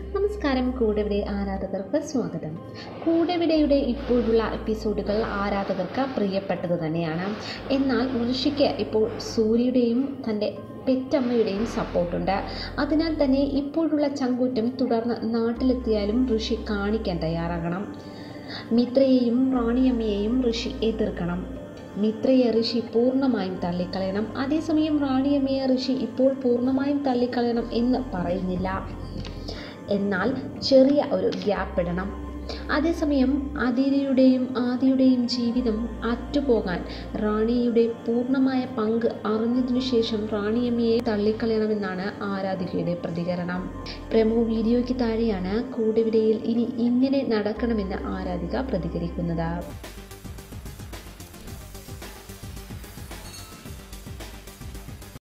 നമസ്കാരം കൂടെവിടെ ആരാധകർക്ക് സ്വാഗതം കൂടെവിടെയുടെ ഇപ്പോഴുള്ള എപ്പിസോഡുകൾ ആരാധകർക്ക് പ്രിയപ്പെട്ടത് തന്നെയാണ് എന്നാൽ ഋഷിക്ക് ഇപ്പോൾ സൂര്യയുടെയും തൻ്റെ പെറ്റമ്മയുടെയും സപ്പോർട്ടുണ്ട് അതിനാൽ തന്നെ ഇപ്പോഴുള്ള ചങ്കൂറ്റം തുടർന്ന് നാട്ടിലെത്തിയാലും ഋഷി കാണിക്കാൻ തയ്യാറാകണം മിത്രയെയും റാണിയമ്മയെയും ഋഷി എതിർക്കണം മിത്രയെ ഋഷി പൂർണ്ണമായും തള്ളിക്കളയണം അതേസമയം റാണിയമ്മയെ ഋഷി ഇപ്പോൾ പൂർണ്ണമായും തള്ളിക്കളയണം എന്ന് പറയുന്നില്ല എന്നാൽ ചെറിയ ഒരു ഗ്യാപ്പ് ഇടണം അതേസമയം അതിരിയുടെയും ആദിയുടെയും ജീവിതം അറ്റുപോകാൻ റാണിയുടെ പൂർണ്ണമായ പങ്ക് അറിഞ്ഞതിനു ശേഷം റാണിയമ്മയെ തള്ളിക്കളയണമെന്നാണ് ആരാധികയുടെ പ്രതികരണം പ്രമോ വീഡിയോയ്ക്ക് താഴെയാണ് കൂടെവിടയിൽ ഇനി ഇങ്ങനെ നടക്കണമെന്ന് ആരാധിക പ്രതികരിക്കുന്നത്